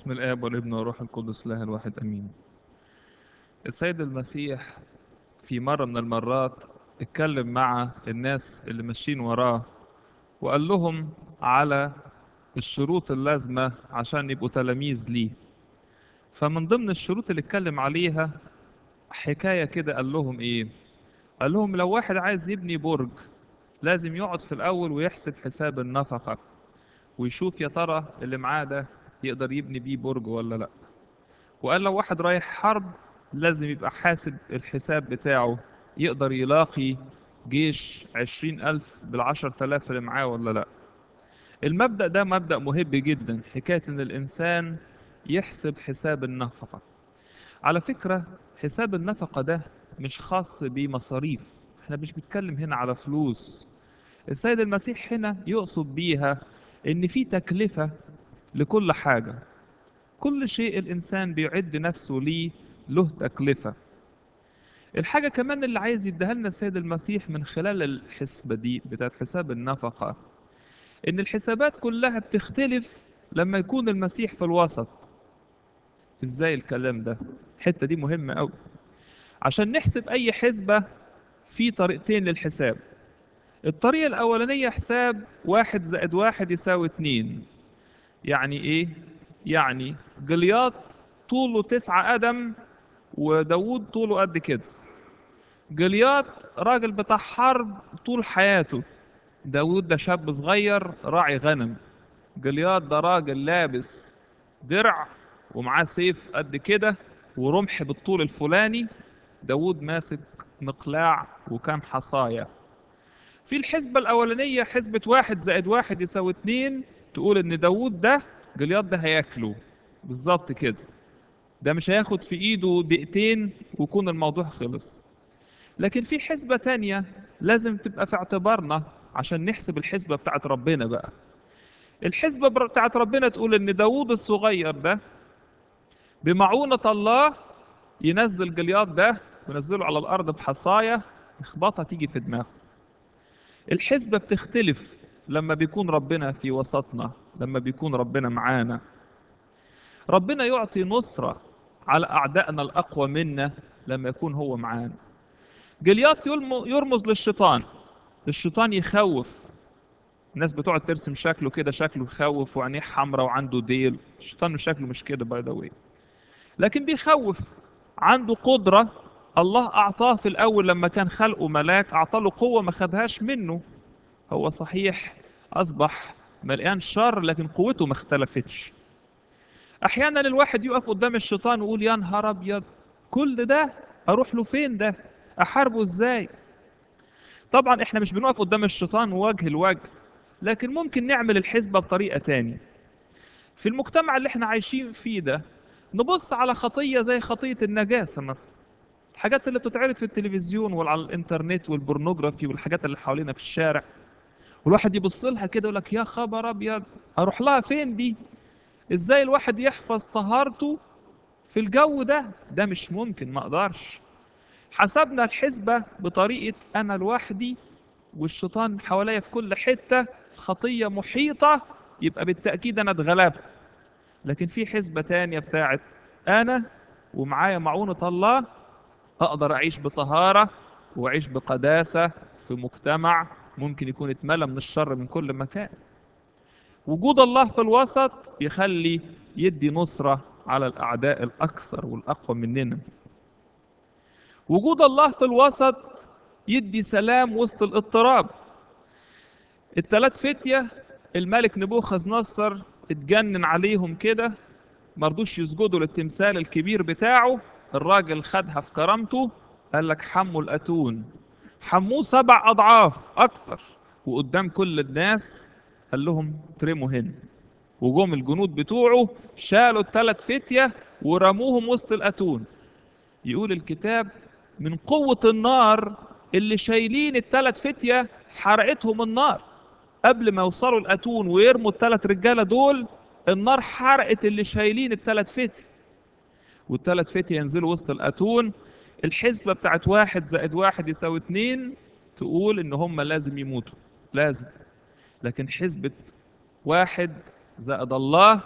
بسم الآب والابن والروح القدس الله الواحد أمين السيد المسيح في مرة من المرات اتكلم مع الناس اللي ماشيين وراه وقال لهم على الشروط اللازمة عشان يبقوا تلاميذ ليه فمن ضمن الشروط اللي اتكلم عليها حكاية كده قال لهم ايه قال لهم لو واحد عايز يبني برج لازم يقعد في الأول ويحسب حساب النفقة ويشوف يا ترى اللي معاه ده يقدر يبني بيه برج ولا لا وقال لو واحد رايح حرب لازم يبقى حاسب الحساب بتاعه يقدر يلاقي جيش عشرين ألف بالعشر تلاف اللي معاه ولا لا المبدأ ده مبدأ مهم جدا حكاية إن الإنسان يحسب حساب النفقة على فكرة حساب النفقة ده مش خاص بمصاريف احنا مش بنتكلم هنا على فلوس السيد المسيح هنا يقصد بيها ان في تكلفة لكل حاجة كل شيء الانسان بيعد نفسه ليه له تكلفة الحاجة كمان اللي عايز يديها لنا السيد المسيح من خلال الحسبة دي بتاعت حساب النفقة ان الحسابات كلها بتختلف لما يكون المسيح في الوسط ازاي الكلام ده الحتة دي مهمة قوي عشان نحسب اي حسبة في طريقتين للحساب الطريقة الأولانية حساب واحد زائد واحد يساوي اتنين يعني إيه؟ يعني جلياط طوله تسعة قدم وداوود طوله قد كده جلياط راجل بتاع حرب طول حياته داوود ده شاب صغير راعي غنم جلياط ده راجل لابس درع ومعاه سيف قد كده ورمح بالطول الفلاني داوود ماسك مقلاع وكام حصايه في الحسبة الأولانية حسبة واحد زائد واحد يساوي اتنين تقول إن داوود ده جلياط ده هياكله بالظبط كده ده مش هياخد في إيده دقيقتين ويكون الموضوع خلص لكن في حسبة تانية لازم تبقى في اعتبارنا عشان نحسب الحسبة بتاعت ربنا بقى الحسبة بتاعت ربنا تقول إن داوود الصغير ده بمعونة الله ينزل جلياط ده وينزله على الأرض بحصاية يخبطها تيجي في دماغه الحسبة بتختلف لما بيكون ربنا في وسطنا لما بيكون ربنا معانا ربنا يعطي نصرة على أعدائنا الأقوى منا لما يكون هو معانا جليات يرمز للشيطان الشيطان يخوف الناس بتقعد ترسم شكله كده شكله يخوف وعينيه حمراء وعنده ديل الشيطان مش شكله مش كده باي ذا لكن بيخوف عنده قدرة الله أعطاه في الأول لما كان خلقه ملاك أعطاه له قوة ما خدهاش منه هو صحيح أصبح مليان شر لكن قوته ما اختلفتش أحيانا الواحد يقف قدام الشيطان ويقول يا نهار أبيض كل ده أروح له فين ده أحاربه إزاي طبعا إحنا مش بنقف قدام الشيطان وجه لوجه لكن ممكن نعمل الحسبة بطريقة تاني في المجتمع اللي احنا عايشين فيه ده نبص على خطية زي خطية النجاسة مثلا الحاجات اللي بتتعرض في التلفزيون وعلى الانترنت والبورنوجرافي والحاجات اللي حوالينا في الشارع والواحد يبص لها كده يقول لك يا خبر ابيض اروح لها فين دي ازاي الواحد يحفظ طهارته في الجو ده ده مش ممكن ما اقدرش حسبنا الحسبة بطريقة انا لوحدي والشيطان حواليا في كل حتة خطية محيطة يبقى بالتأكيد انا اتغلبت لكن في حسبة تانية بتاعت انا ومعايا معونة الله اقدر اعيش بطهاره واعيش بقداسه في مجتمع ممكن يكون اتملى من الشر من كل مكان وجود الله في الوسط يخلي يدي نصره على الاعداء الاكثر والاقوى مننا وجود الله في الوسط يدي سلام وسط الاضطراب التلات فتيه الملك نبوخذ نصر اتجنن عليهم كده مرضوش يسجدوا للتمثال الكبير بتاعه الراجل خدها في كرامته قال لك حموا الأتون حموه سبع أضعاف أكتر وقدام كل الناس قال لهم ترموا هنا وجم الجنود بتوعه شالوا الثلاث فتية ورموهم وسط الأتون يقول الكتاب من قوة النار اللي شايلين الثلاث فتية حرقتهم النار قبل ما يوصلوا الأتون ويرموا الثلاث رجالة دول النار حرقت اللي شايلين الثلاث فتية والثلاث فتية ينزلوا وسط الأتون الحسبة بتاعت واحد زائد واحد يساوي اتنين تقول إن هم لازم يموتوا لازم لكن حسبة واحد زائد الله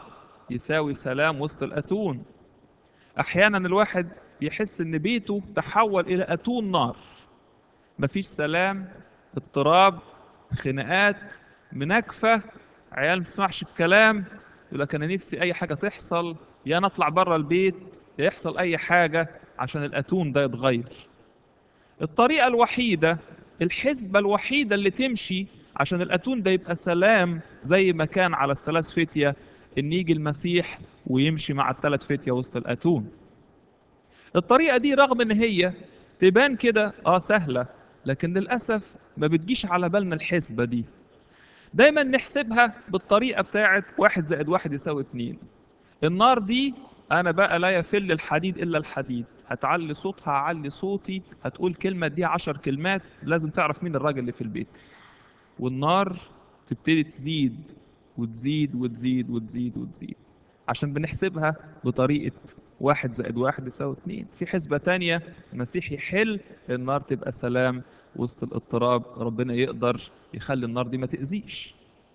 يساوي سلام وسط الأتون أحيانا الواحد يحس إن بيته تحول إلى أتون نار مفيش سلام اضطراب خناقات مناكفة عيال مسمعش الكلام يقول لك أنا نفسي أي حاجة تحصل يا نطلع بره البيت يا يحصل أي حاجة عشان الأتون ده يتغير الطريقة الوحيدة الحسبة الوحيدة اللي تمشي عشان الأتون ده يبقى سلام زي ما كان على الثلاث فتية إن يجي المسيح ويمشي مع الثلاث فتية وسط الأتون الطريقة دي رغم إن هي تبان كده آه سهلة لكن للأسف ما بتجيش على بالنا الحسبة دي دايما نحسبها بالطريقة بتاعت واحد زائد واحد يساوي اتنين النار دي أنا بقى لا يفل الحديد إلا الحديد هتعلي صوتها هعلي صوتي هتقول كلمة دي عشر كلمات لازم تعرف مين الراجل اللي في البيت والنار تبتدي تزيد وتزيد وتزيد وتزيد وتزيد عشان بنحسبها بطريقة واحد زائد واحد يساوي اتنين في حسبة تانية المسيح يحل النار تبقى سلام وسط الاضطراب ربنا يقدر يخلي النار دي ما تأذيش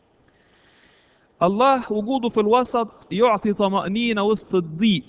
الله وجوده في الوسط يعطي طمأنينة وسط الضيق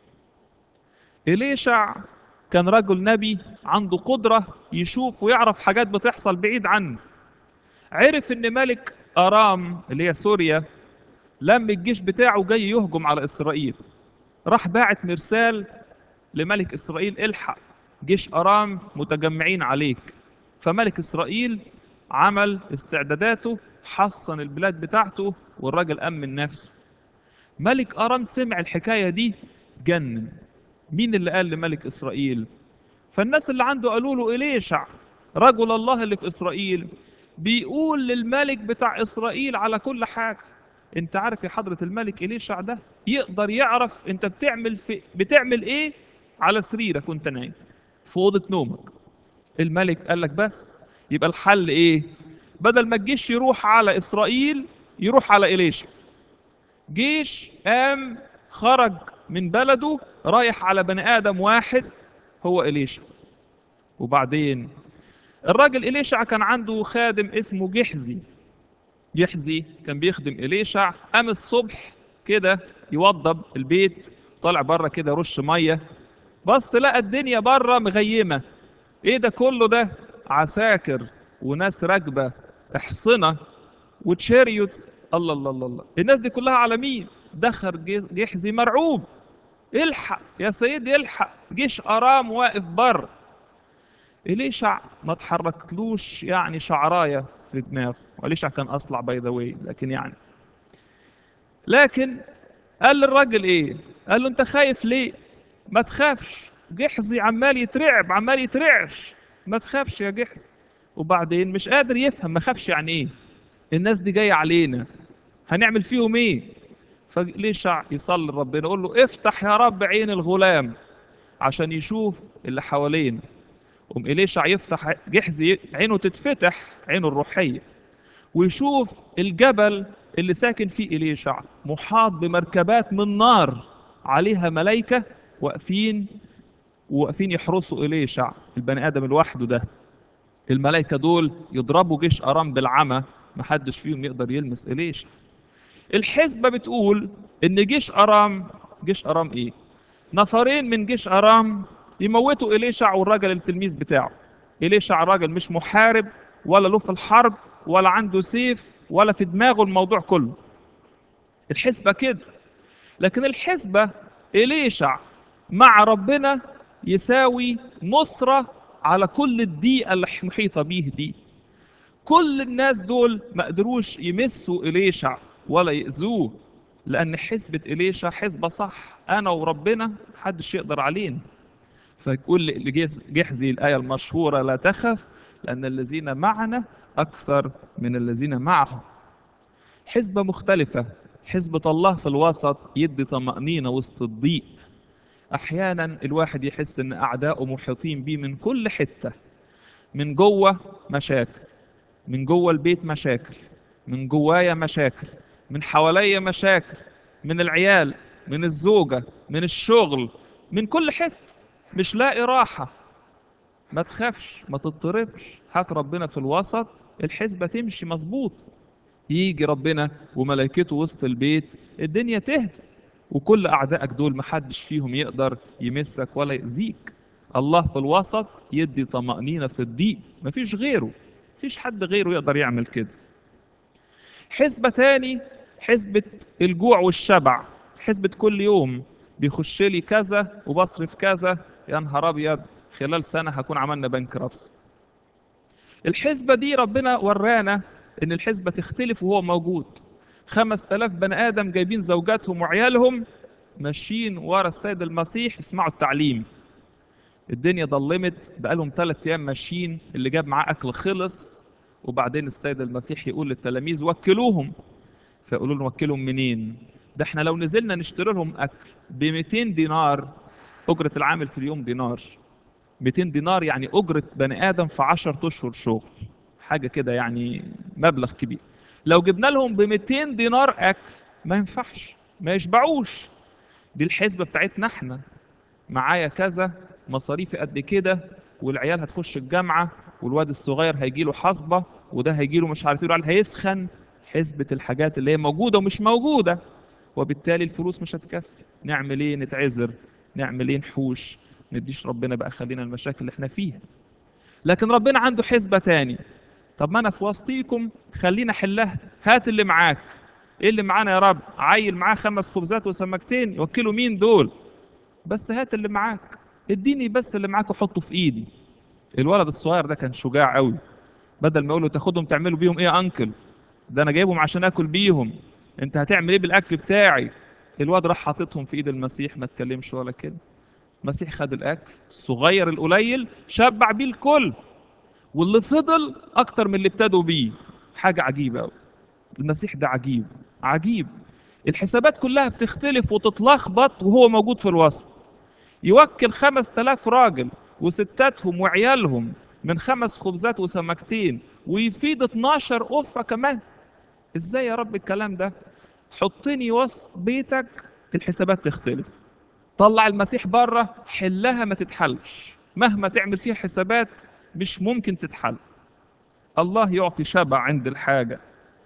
إليشع كان رجل نبي عنده قدرة يشوف ويعرف حاجات بتحصل بعيد عنه عرف ان ملك ارام اللي هي سوريا لم الجيش بتاعه جاي يهجم على اسرائيل راح باعت مرسال لملك اسرائيل الحق جيش ارام متجمعين عليك فملك اسرائيل عمل استعداداته حصن البلاد بتاعته والراجل امن نفسه ملك ارام سمع الحكايه دي جنن مين اللي قال لملك اسرائيل فالناس اللي عنده قالوا له اليشع رجل الله اللي في اسرائيل بيقول للملك بتاع اسرائيل على كل حاجه انت عارف يا حضره الملك اليشع ده يقدر يعرف انت بتعمل في بتعمل ايه على سريرك وانت نايم في اوضه نومك الملك قال لك بس يبقى الحل ايه بدل ما الجيش يروح على اسرائيل يروح على اليشع جيش قام خرج من بلده رايح على بني ادم واحد هو اليشع وبعدين الراجل إليشع كان عنده خادم اسمه جحزي جحزي كان بيخدم إليشع قام الصبح كده يوضب البيت طالع بره كده رش ميه بص لقى الدنيا بره مغيمه ايه ده كله ده عساكر وناس راكبه احصنه وتشاريوتس الله الله الله الله الناس دي كلها على مين دخل جحزي مرعوب الحق يا سيدي الحق جيش ارام واقف بره إليشع ما تحركتلوش يعني شعراية في دماغه وإليشع كان أصلع باي ذا واي لكن يعني لكن قال للراجل إيه؟ قال له أنت خايف ليه؟ ما تخافش جحزي عمال يترعب عمال يترعش ما تخافش يا جحزي وبعدين مش قادر يفهم ما خافش يعني إيه؟ الناس دي جاية علينا هنعمل فيهم إيه؟ فليشع يصلي لربنا يقول له افتح يا رب عين الغلام عشان يشوف اللي حوالينا قوم إليشع يفتح جحزي عينه تتفتح عينه الروحية ويشوف الجبل اللي ساكن فيه إليشع محاط بمركبات من نار عليها ملائكة واقفين واقفين يحرسوا إليشع البني آدم لوحده ده الملائكة دول يضربوا جيش أرام بالعمى محدش فيهم يقدر يلمس إليشع الحسبة بتقول إن جيش أرام جيش أرام إيه؟ نفرين من جيش أرام يموتوا إليشع والراجل التلميذ بتاعه إليشع راجل مش محارب ولا له في الحرب ولا عنده سيف ولا في دماغه الموضوع كله الحسبة كده لكن الحسبة إليشع مع ربنا يساوي نصرة على كل الضيقة اللي محيطة بيه دي كل الناس دول ما قدروش يمسوا إليشع ولا يأذوه لأن حسبة إليشع حسبة صح أنا وربنا محدش يقدر علينا فيقول لجحزي الآية المشهورة لا تخف لأن الذين معنا أكثر من الذين معهم حسبة مختلفة حسبة الله في الوسط يدي طمأنينة وسط الضيق أحيانا الواحد يحس إن أعدائه محيطين بيه من كل حتة من جوه مشاكل من جوه البيت مشاكل من جوايا مشاكل من حواليا مشاكل من العيال من الزوجة من الشغل من كل حتة مش لاقي راحة ما تخافش ما تضطربش هات ربنا في الوسط الحسبة تمشي مظبوط يجي ربنا وملائكته وسط البيت الدنيا تهدى وكل أعدائك دول محدش فيهم يقدر يمسك ولا يأذيك الله في الوسط يدي طمأنينة في الضيق مفيش غيره مفيش حد غيره يقدر يعمل كده حسبة تاني حسبة الجوع والشبع حسبة كل يوم بيخش لي كذا وبصرف كذا يا نهار أبيض خلال سنة هكون عملنا بنك ربس الحسبة دي ربنا ورانا إن الحسبة تختلف وهو موجود خمس تلاف بني آدم جايبين زوجاتهم وعيالهم ماشيين ورا السيد المسيح يسمعوا التعليم الدنيا ضلمت بقالهم ثلاث أيام ماشيين اللي جاب معاه أكل خلص وبعدين السيد المسيح يقول للتلاميذ وكلوهم فيقولوا له نوكلهم منين ده احنا لو نزلنا نشتري لهم أكل ب 200 دينار أجرة العامل في اليوم دينار 200 دينار يعني أجرة بني آدم في 10 أشهر شغل حاجة كده يعني مبلغ كبير لو جبنا لهم ب 200 دينار أكل ما ينفعش ما يشبعوش دي الحسبة بتاعتنا احنا معايا كذا مصاريفي قد كده والعيال هتخش الجامعة والواد الصغير هيجي له حصبة وده هيجي له مش عارف ايه هيسخن حسبة الحاجات اللي هي موجودة ومش موجودة وبالتالي الفلوس مش هتكفي نعمل ايه نتعذر نعمل ايه نحوش نديش ربنا بقى خلينا المشاكل اللي احنا فيها لكن ربنا عنده حسبة تاني طب ما انا في وسطيكم خلينا حلها هات اللي معاك ايه اللي معانا يا رب عيل معاه خمس خبزات وسمكتين يوكلوا مين دول بس هات اللي معاك اديني بس اللي معاك وحطه في ايدي الولد الصغير ده كان شجاع قوي بدل ما يقولوا تاخدهم تعملوا بيهم ايه يا انكل ده انا جايبهم عشان اكل بيهم انت هتعمل ايه بالاكل بتاعي الواد راح حاططهم في ايد المسيح ما اتكلمش ولا كلمه المسيح خد الاكل الصغير القليل شبع بيه الكل واللي فضل اكتر من اللي ابتدوا بيه حاجه عجيبه قوي المسيح ده عجيب عجيب الحسابات كلها بتختلف وتتلخبط وهو موجود في الوسط يوكل خمس تلاف راجل وستاتهم وعيالهم من خمس خبزات وسمكتين ويفيد 12 قفة كمان ازاي يا رب الكلام ده حطني وسط بيتك الحسابات تختلف طلع المسيح بره حلها ما تتحلش مهما تعمل فيها حسابات مش ممكن تتحل الله يعطي شبع عند الحاجة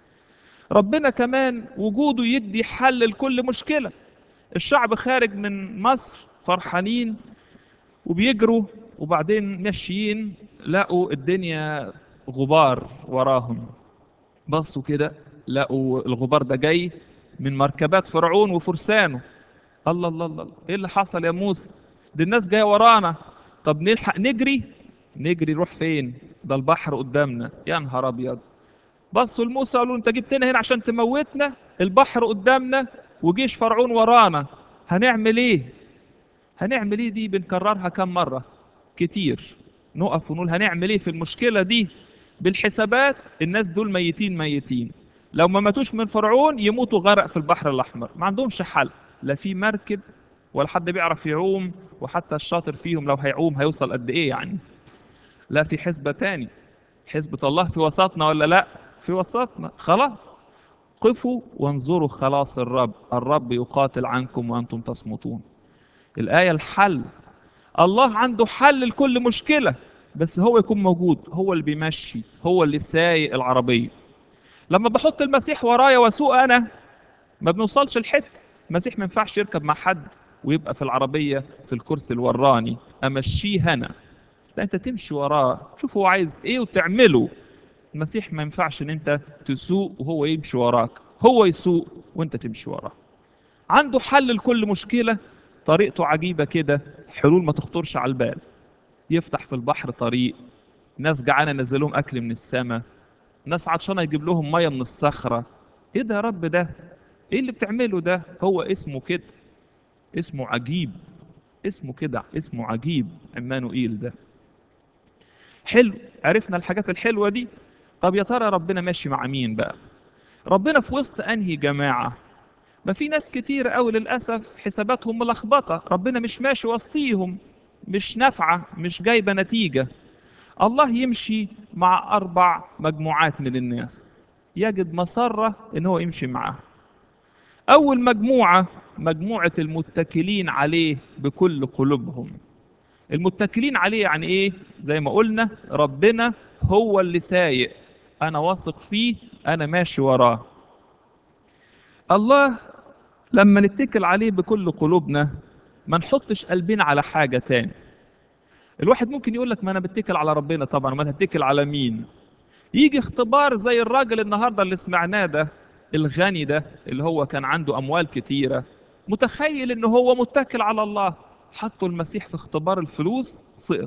ربنا كمان وجوده يدي حل لكل مشكلة الشعب خارج من مصر فرحانين وبيجروا وبعدين ماشيين لقوا الدنيا غبار وراهم بصوا كده لقوا الغبار ده جاي من مركبات فرعون وفرسانه الله الله الله ايه اللي حصل يا موسى دي الناس جايه ورانا طب نلحق نجري نجري نروح فين ده البحر قدامنا يا نهار ابيض بصوا لموسى قالوا انت جبتنا هنا عشان تموتنا البحر قدامنا وجيش فرعون ورانا هنعمل ايه هنعمل ايه دي بنكررها كم مره كتير نقف ونقول هنعمل ايه في المشكله دي بالحسابات الناس دول ميتين ميتين لو ما ماتوش من فرعون يموتوا غرق في البحر الاحمر ما عندهمش حل لا في مركب ولا حد بيعرف يعوم وحتى الشاطر فيهم لو هيعوم هيوصل قد ايه يعني لا في حسبة تاني حسبة الله في وسطنا ولا لا في وسطنا خلاص قفوا وانظروا خلاص الرب الرب يقاتل عنكم وأنتم تصمتون الآية الحل الله عنده حل لكل مشكلة بس هو يكون موجود هو اللي بيمشي هو اللي سايق العربية لما بحط المسيح ورايا واسوق أنا ما بنوصلش الحتة المسيح ما ينفعش يركب مع حد ويبقى في العربية في الكرسي الوراني أمشيه أنا لا أنت تمشي وراه تشوف هو عايز إيه وتعمله المسيح ما ينفعش إن أنت تسوق وهو يمشي وراك هو يسوق وأنت تمشي وراه عنده حل لكل مشكلة طريقته عجيبة كده حلول ما تخطرش على البال يفتح في البحر طريق ناس جعانة نزلهم أكل من السماء ناس عطشانة يجيب لهم مية من الصخرة إيه ده يا رب ده إيه اللي بتعمله ده هو اسمه كده اسمه عجيب اسمه كده اسمه عجيب عمانوئيل ده حلو عرفنا الحاجات الحلوة دي طب يا ترى ربنا ماشي مع مين بقى ربنا في وسط أنهي جماعة ما في ناس كتير قوي للأسف حساباتهم ملخبطة ربنا مش ماشي وسطيهم مش نافعة مش جايبة نتيجة الله يمشي مع أربع مجموعات من الناس يجد مسرة إن هو يمشي معاه أول مجموعة مجموعة المتكلين عليه بكل قلوبهم المتكلين عليه يعني إيه زي ما قلنا ربنا هو اللي سايق أنا واثق فيه أنا ماشي وراه الله لما نتكل عليه بكل قلوبنا ما نحطش قلبنا على حاجة تاني الواحد ممكن يقول لك ما انا بتكل على ربنا طبعا ما هتكل على مين يجي اختبار زي الراجل النهارده اللي سمعناه ده الغني ده اللي هو كان عنده اموال كتيره متخيل ان هو متكل على الله حطوا المسيح في اختبار الفلوس سقط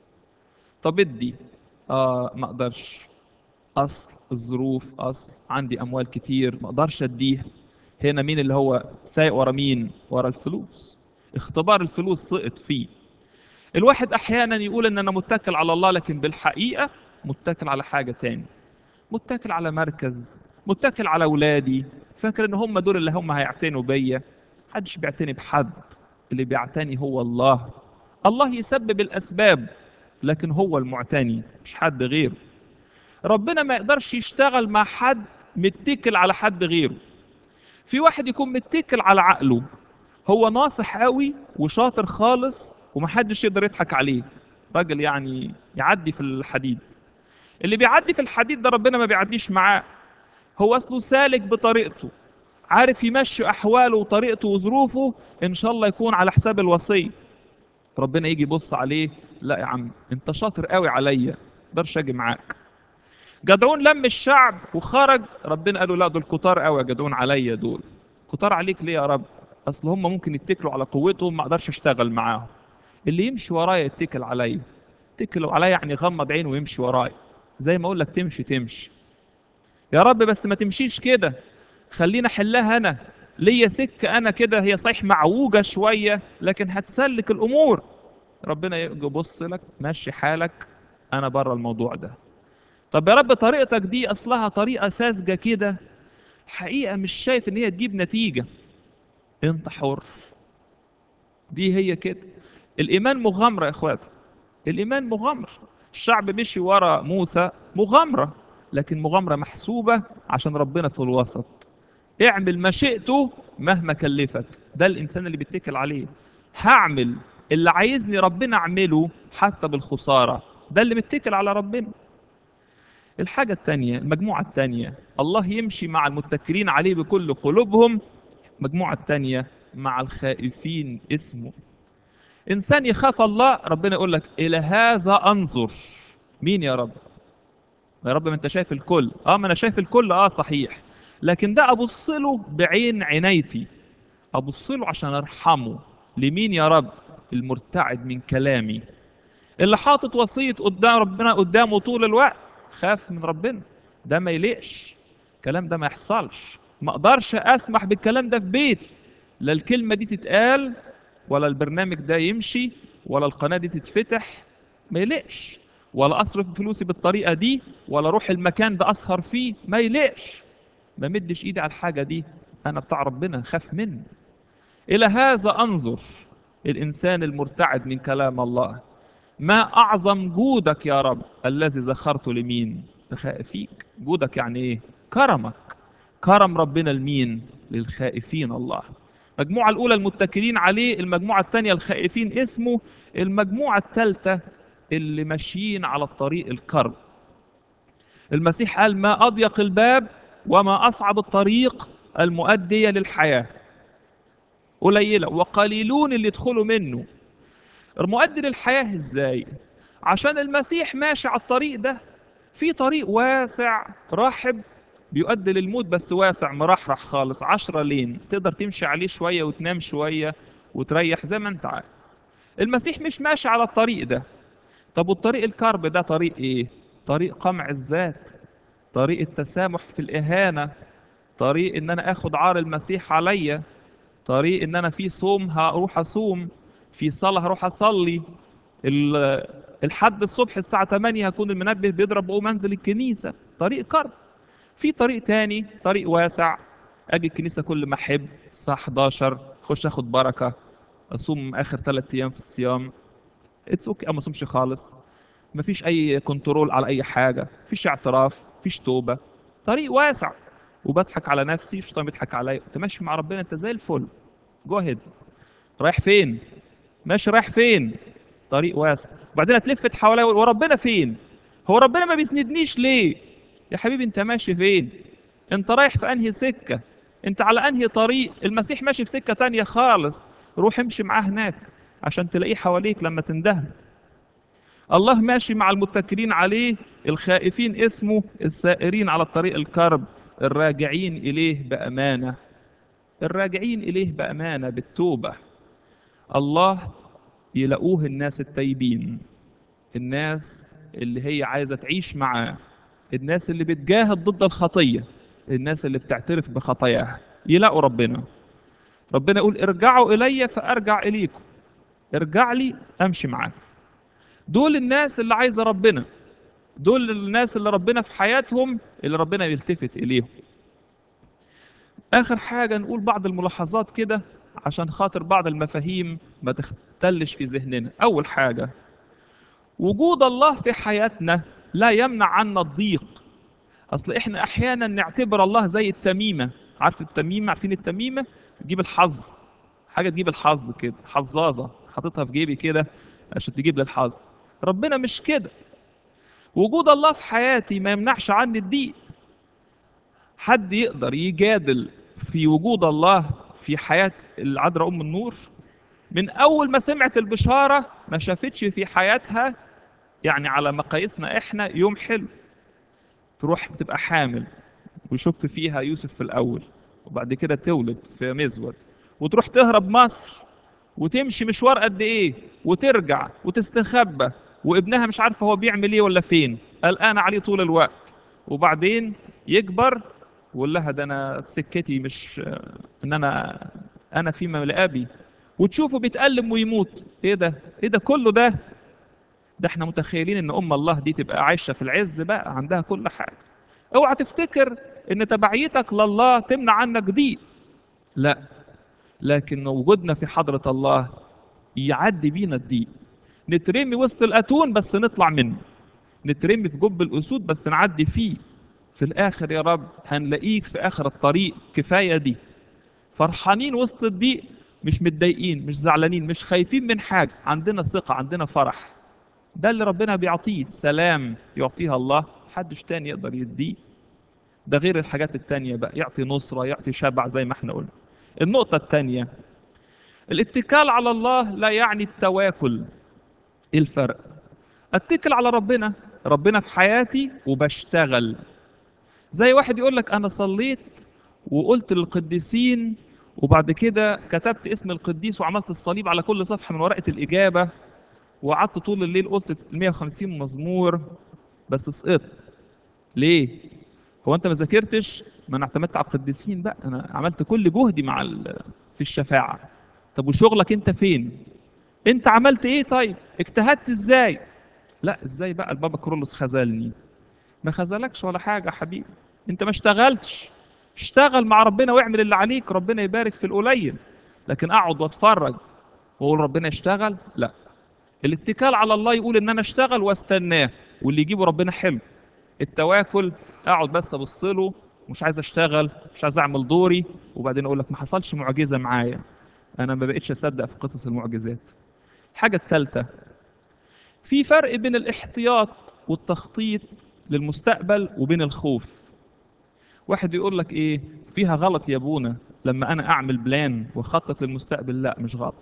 طب ادي اه ما اقدرش اصل الظروف اصل عندي اموال كتير ما اقدرش اديها هنا مين اللي هو سايق ورا مين ورا الفلوس اختبار الفلوس سقط فيه الواحد احيانا يقول ان انا متكل على الله لكن بالحقيقه متكل على حاجه تاني متكل على مركز متكل على اولادي فاكر ان هم دول اللي هم هيعتنوا بيا محدش بيعتني بحد اللي بيعتني هو الله الله يسبب الاسباب لكن هو المعتني مش حد غيره ربنا ما يقدرش يشتغل مع حد متكل على حد غيره في واحد يكون متكل على عقله هو ناصح قوي وشاطر خالص ومحدش يقدر يضحك عليه راجل يعني يعدي في الحديد اللي بيعدي في الحديد ده ربنا ما بيعديش معاه هو اصله سالك بطريقته عارف يمشي احواله وطريقته وظروفه ان شاء الله يكون على حساب الوصيه ربنا يجي يبص عليه لا يا عم انت شاطر قوي عليا اقدرش اجي معاك جدعون لم الشعب وخرج ربنا قال له لا دول كتار قوي يا جدعون عليا دول كتار عليك ليه يا رب اصل هم ممكن يتكلوا على قوتهم ما اقدرش اشتغل معاهم اللي يمشي ورايا يتكل عليا يتكل عليا يعني يغمض عينه ويمشي ورايا زي ما اقول لك تمشي تمشي يا رب بس ما تمشيش كده خلينا حلها انا ليا سكه انا كده هي صحيح معوجه شويه لكن هتسلك الامور ربنا يبص لك ماشي حالك انا بره الموضوع ده طب يا رب طريقتك دي اصلها طريقه ساذجه كده حقيقه مش شايف ان هي تجيب نتيجه انت حر دي هي كده الايمان مغامره يا اخواتي الايمان مغامره الشعب مشي ورا موسى مغامره لكن مغامره محسوبه عشان ربنا في الوسط اعمل ما شئته مهما كلفك ده الانسان اللي بيتكل عليه هعمل اللي عايزني ربنا اعمله حتى بالخساره ده اللي متكل على ربنا الحاجة التانية المجموعة التانية الله يمشي مع المتكلين عليه بكل قلوبهم المجموعة التانية مع الخائفين اسمه إنسان يخاف الله ربنا يقول لك إلى هذا أنظر مين يا رب يا رب ما أنت شايف الكل آه ما أنا شايف الكل آه صحيح لكن ده أبص له بعين عنايتي أبص له عشان أرحمه لمين يا رب المرتعد من كلامي اللي حاطط وصية قدام ربنا قدامه طول الوقت خاف من ربنا ده ما يليقش الكلام ده ما يحصلش ما اقدرش اسمح بالكلام ده في بيتي لا الكلمة دي تتقال ولا البرنامج ده يمشي ولا القناة دي تتفتح ما يليقش ولا اصرف فلوسي بالطريقة دي ولا اروح المكان ده اسهر فيه ما يليقش ما مدش ايدي على الحاجة دي انا بتاع ربنا خاف منه الى هذا انظر الانسان المرتعد من كلام الله ما أعظم جودك يا رب الذي ذخرته لمين لخائفيك جودك يعني إيه كرمك كرم ربنا لمين للخائفين الله المجموعة الأولى المتكلين عليه المجموعة الثانية الخائفين اسمه المجموعة الثالثة اللي ماشيين على الطريق الكرب المسيح قال ما أضيق الباب وما أصعب الطريق المؤدية للحياة قليلة وقليلون اللي يدخلوا منه المؤدي للحياة ازاي عشان المسيح ماشي على الطريق ده في طريق واسع رحب بيؤدي للموت بس واسع مرحرح خالص عشرة لين تقدر تمشي عليه شوية وتنام شوية وتريح زي ما انت عايز المسيح مش ماشي على الطريق ده طب والطريق الكرب ده طريق ايه طريق قمع الذات طريق التسامح في الإهانة طريق ان انا اخد عار المسيح عليا طريق ان انا في صوم هروح اصوم في صلاة هروح أصلي الحد الصبح الساعة 8 هكون المنبه بيضرب بقوم أنزل الكنيسة طريق كرب في طريق تاني طريق واسع أجي الكنيسة كل ما أحب الساعة 11 أخش أخد بركة أصوم آخر ثلاث أيام في الصيام اتس اوكي ما أصومش خالص مفيش أي كنترول على أي حاجة مفيش اعتراف مفيش توبة طريق واسع وبضحك على نفسي الشيطان بيضحك عليا انت ماشي مع ربنا انت زي الفل جو هيد رايح فين ماشي رايح فين طريق واسع وبعدين هتلفت حواليا وربنا فين هو ربنا ما بيسندنيش ليه يا حبيبي انت ماشي فين انت رايح في انهي سكه انت على انهي طريق المسيح ماشي في سكة تانية خالص روح امشي معاه هناك عشان تلاقيه حواليك لما تندهن الله ماشي مع المتكلين عليه الخائفين اسمه السائرين على الطريق الكرب الراجعين إليه بأمانة الراجعين إليه بأمانة بالتوبة الله يلاقوه الناس التايبين الناس اللي هي عايزة تعيش معاه الناس اللي بتجاهد ضد الخطية الناس اللي بتعترف بخطاياها يلاقوا ربنا ربنا يقول ارجعوا إلي فأرجع إليكم ارجع لي أمشي معاك دول الناس اللي عايزة ربنا دول الناس اللي ربنا في حياتهم اللي ربنا بيلتفت إليهم آخر حاجة نقول بعض الملاحظات كده عشان خاطر بعض المفاهيم ما تختلش في ذهننا أول حاجة وجود الله في حياتنا لا يمنع عنا الضيق أصل إحنا أحيانا نعتبر الله زي التميمة عارف التميمة عارفين التميمة تجيب الحظ حاجة تجيب الحظ كده حظاظة حاططها في جيبي كده عشان تجيب لي الحظ ربنا مش كده وجود الله في حياتي ما يمنعش عني الضيق حد يقدر يجادل في وجود الله في حياة العذراء أم النور من أول ما سمعت البشارة ما شافتش في حياتها يعني على مقاييسنا إحنا يوم حلو تروح بتبقى حامل ويشك فيها يوسف في الأول وبعد كده تولد في مزود وتروح تهرب مصر وتمشي مشوار قد إيه وترجع وتستخبى وابنها مش عارفه هو بيعمل ايه ولا فين قلقانه عليه طول الوقت وبعدين يكبر ويقول لها ده انا سكتي مش ان انا انا في ملابي وتشوفه بيتألم ويموت ايه ده ايه ده كله ده ده احنا متخيلين ان ام الله دي تبقى عايشه في العز بقى عندها كل حاجه اوعى تفتكر ان تبعيتك لله تمنع عنك ضيق لا لكن وجودنا في حضره الله يعدي بينا الضيق نترمي وسط الاتون بس نطلع منه نترمي في جب الاسود بس نعدي فيه في الاخر يا رب هنلاقيك في اخر الطريق كفايه دي فرحانين وسط الضيق مش متضايقين مش زعلانين مش خايفين من حاجه عندنا ثقه عندنا فرح ده اللي ربنا بيعطيه سلام يعطيها الله محدش تاني يقدر يديه ده غير الحاجات التانية بقى يعطي نصرة يعطي شبع زي ما احنا قلنا النقطة التانية الاتكال على الله لا يعني التواكل ايه الفرق اتكل على ربنا ربنا في حياتي وبشتغل زي واحد يقول لك انا صليت وقلت للقديسين وبعد كده كتبت اسم القديس وعملت الصليب على كل صفحه من ورقه الاجابه وقعدت طول الليل قلت 150 مزمور بس سقطت ليه هو انت ما ذاكرتش ما انا اعتمدت على القديسين بقى انا عملت كل جهدي مع ال... في الشفاعه طب وشغلك انت فين انت عملت ايه طيب اجتهدت ازاي لا ازاي بقى البابا كرولوس خذلني ما خذلكش ولا حاجه يا حبيبي انت ما اشتغلتش اشتغل مع ربنا واعمل اللي عليك ربنا يبارك في القليل لكن اقعد واتفرج واقول ربنا يشتغل لا الاتكال على الله يقول ان انا اشتغل واستناه واللي يجيبه ربنا حلو التواكل اقعد بس ابص له مش عايز اشتغل مش عايز اعمل دوري وبعدين اقول لك ما حصلش معجزه معايا انا ما بقتش اصدق في قصص المعجزات الحاجه الثالثه في فرق بين الاحتياط والتخطيط للمستقبل وبين الخوف واحد يقول لك ايه فيها غلط يا ابونا لما انا اعمل بلان واخطط للمستقبل لا مش غلط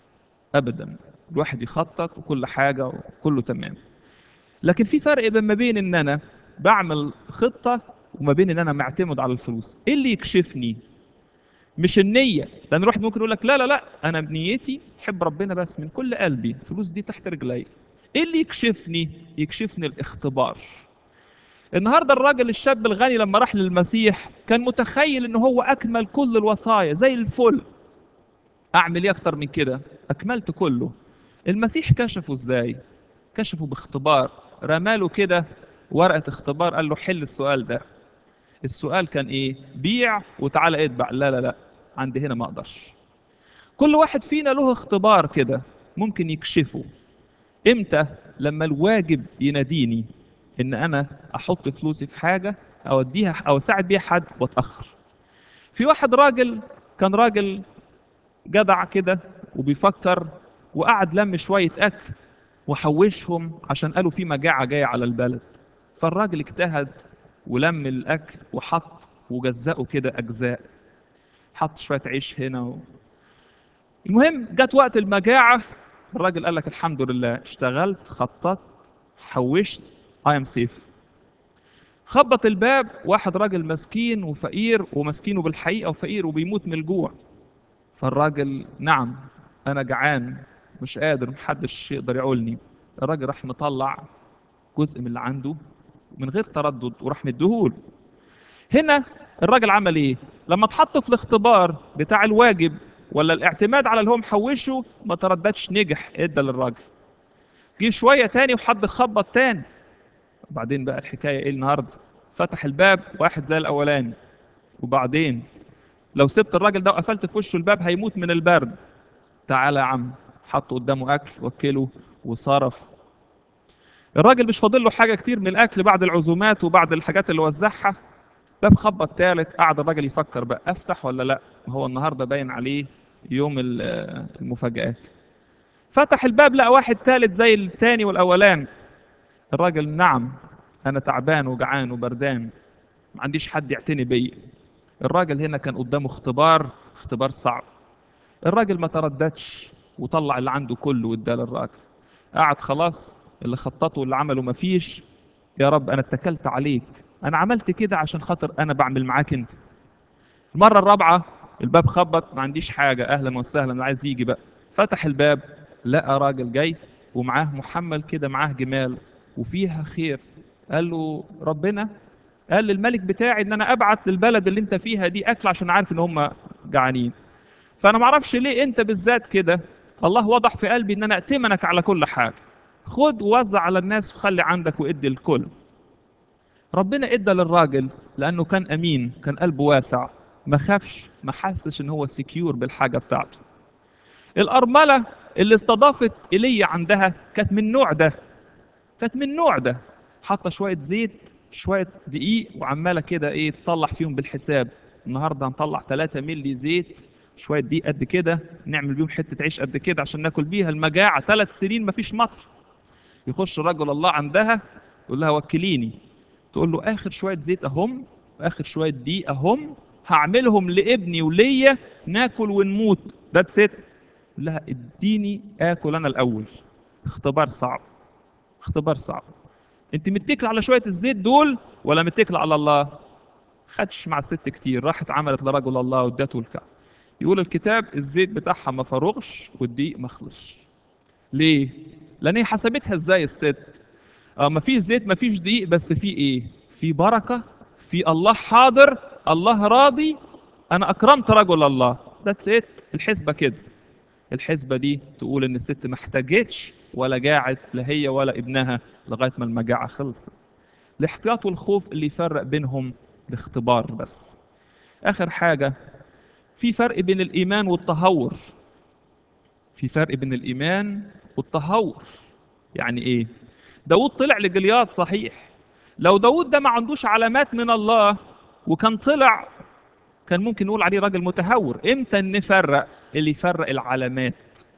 ابدا الواحد يخطط وكل حاجه وكله تمام لكن في فرق بين ما بين ان انا بعمل خطه وما بين ان انا معتمد على الفلوس ايه اللي يكشفني مش النيه لان الواحد ممكن يقول لك لا لا لا انا بنيتي حب ربنا بس من كل قلبي الفلوس دي تحت رجلي ايه اللي يكشفني يكشفني الاختبار النهارده الراجل الشاب الغني لما راح للمسيح كان متخيل ان هو اكمل كل الوصايا زي الفل اعمل ايه اكتر من كده اكملت كله المسيح كشفه ازاي كشفه باختبار رماله كده ورقه اختبار قال له حل السؤال ده السؤال كان ايه بيع وتعالى اتبع لا لا لا عندي هنا ما اقدرش كل واحد فينا له اختبار كده ممكن يكشفه امتى لما الواجب يناديني ان انا احط فلوسي في حاجه او اديها او اساعد بيها حد واتاخر في واحد راجل كان راجل جدع كده وبيفكر وقعد لم شويه اكل وحوشهم عشان قالوا في مجاعه جايه على البلد فالراجل اجتهد ولم الاكل وحط وجزأه كده اجزاء حط شويه عيش هنا و... المهم جت وقت المجاعه الراجل قال لك الحمد لله اشتغلت خططت حوشت اي ام سيف خبط الباب واحد راجل مسكين وفقير ومسكين بالحقيقه وفقير وبيموت من الجوع فالراجل نعم انا جعان مش قادر محدش يقدر يعولني الراجل راح مطلع جزء من اللي عنده من غير تردد وراح مديهوله هنا الراجل عمل ايه لما اتحط في الاختبار بتاع الواجب ولا الاعتماد على اللي هو محوشه ما ترددش نجح ادى للراجل جه شويه تاني وحد خبط تاني وبعدين بقى الحكايه ايه النهارده فتح الباب واحد زي الاولاني وبعدين لو سبت الراجل ده وقفلت في وشه الباب هيموت من البرد تعالى يا عم حط قدامه اكل وكله وصرف الراجل مش فاضل له حاجه كتير من الاكل بعد العزومات وبعد الحاجات اللي وزعها باب خبط تالت قعد الراجل يفكر بقى افتح ولا لا هو النهارده باين عليه يوم المفاجآت فتح الباب لقى واحد تالت زي التاني والاولاني الراجل نعم انا تعبان وجعان وبردان ما عنديش حد يعتني بيا الراجل هنا كان قدامه اختبار اختبار صعب الراجل ما ترددش وطلع اللي عنده كله واداه للراجل قعد خلاص اللي خططه واللي عمله ما فيش يا رب انا اتكلت عليك انا عملت كده عشان خاطر انا بعمل معاك انت المره الرابعه الباب خبط ما عنديش حاجه اهلا وسهلا اللي عايز يجي بقى فتح الباب لقى راجل جاي ومعاه محمل كده معاه جمال وفيها خير قال له ربنا قال للملك بتاعي ان انا ابعت للبلد اللي انت فيها دي اكل عشان عارف ان هم جعانين فانا ما اعرفش ليه انت بالذات كده الله وضح في قلبي ان انا ائتمنك على كل حاجه خد ووزع على الناس وخلي عندك وادي الكل ربنا ادى للراجل لانه كان امين كان قلبه واسع ما خافش ما حسش ان هو سكيور بالحاجه بتاعته الارمله اللي استضافت ايليا عندها كانت من النوع ده كانت من النوع ده حاطه شويه زيت شويه دقيق وعماله كده ايه تطلع فيهم بالحساب النهارده هنطلع 3 مللي زيت شويه دقيق قد كده نعمل بيهم حته عيش قد كده عشان ناكل بيها المجاعه ثلاث سنين مفيش مطر يخش رجل الله عندها يقول لها وكليني تقول له اخر شويه زيت اهم واخر شويه دقيق اهم هعملهم لابني وليا ناكل ونموت ده ست لها اديني اكل انا الاول اختبار صعب اختبار صعب انت متكل على شويه الزيت دول ولا متكل على الله خدش مع الست كتير راحت عملت لرجل الله وادته الكعب يقول الكتاب الزيت بتاعها ما فروغش والدقيق ما خلصش ليه لان هي حسبتها ازاي الست اه ما فيش زيت ما فيش دقيق بس في ايه في بركه في الله حاضر الله راضي انا اكرمت رجل الله ذاتس ات الحسبه كده الحسبه دي تقول ان الست ما احتاجتش ولا جاعت لا هي ولا ابنها لغايه ما المجاعه خلصت الاحتياط والخوف اللي يفرق بينهم الاختبار بس اخر حاجه في فرق بين الايمان والتهور في فرق بين الايمان والتهور يعني ايه داود طلع لجلياط صحيح لو داود ده ما عندوش علامات من الله وكان طلع كان ممكن نقول عليه راجل متهور امتى نفرق اللي يفرق العلامات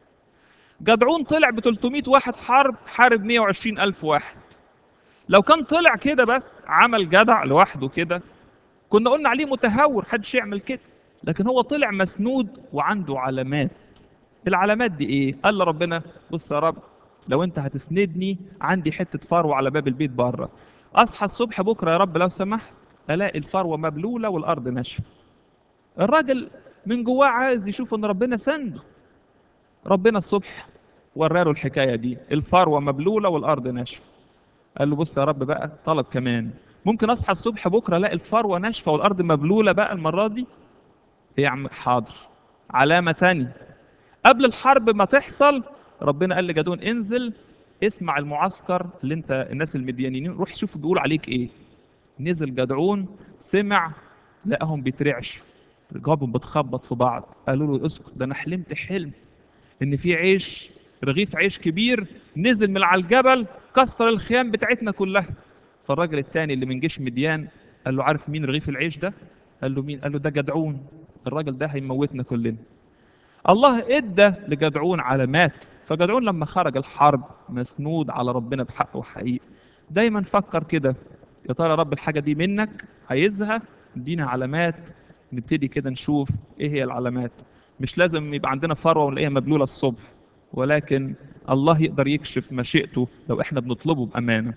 جدعون طلع ب 300 واحد حرب حارب 120 ألف واحد لو كان طلع كده بس عمل جدع لوحده كده كنا قلنا عليه متهور حدش يعمل كده لكن هو طلع مسنود وعنده علامات العلامات دي ايه قال ربنا بص يا رب لو انت هتسندني عندي حته فروه على باب البيت بره اصحى الصبح بكره يا رب لو سمحت الاقي الفروه مبلوله والارض ناشفه الراجل من جواه عايز يشوف ان ربنا سنده ربنا الصبح وراله الحكايه دي الفروه مبلوله والارض ناشفه قال له بص يا رب بقى طلب كمان ممكن اصحى الصبح بكره الاقي الفروه ناشفه والارض مبلوله بقى المره دي ايه يا عم حاضر علامه تانية قبل الحرب ما تحصل ربنا قال لجدون انزل اسمع المعسكر اللي انت الناس المديانين روح شوف بيقول عليك ايه نزل جدعون سمع لقاهم بيترعشوا رجابهم بتخبط في بعض قالوا له اسكت ده انا حلمت حلم ان في عيش رغيف عيش كبير نزل من على الجبل كسر الخيام بتاعتنا كلها فالراجل التاني اللي من جيش مديان قال له عارف مين رغيف العيش ده قال له مين قال له ده جدعون الراجل ده هيموتنا كلنا الله ادى لجدعون علامات فجدعون لما خرج الحرب مسنود على ربنا بحق وحقيقي دايما فكر كده يا ترى رب الحاجه دي منك عايزها ادينا علامات نبتدي كده نشوف ايه هي العلامات مش لازم يبقى عندنا ثروه ونلاقيها مبلوله الصبح ولكن الله يقدر يكشف مشيئته لو احنا بنطلبه بامانه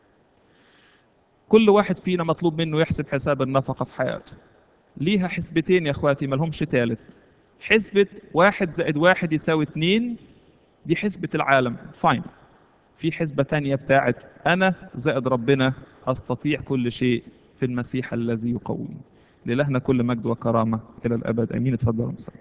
كل واحد فينا مطلوب منه يحسب حساب النفقه في حياته ليها حسبتين يا اخواتي ملهمش تالت حسبة واحد زائد واحد يساوي اتنين دي حسبة العالم فاين في حسبة تانية بتاعت أنا زائد ربنا أستطيع كل شيء في المسيح الذي يقويني لإلهنا كل مجد وكرامة إلى الأبد أمين اتفضل مساء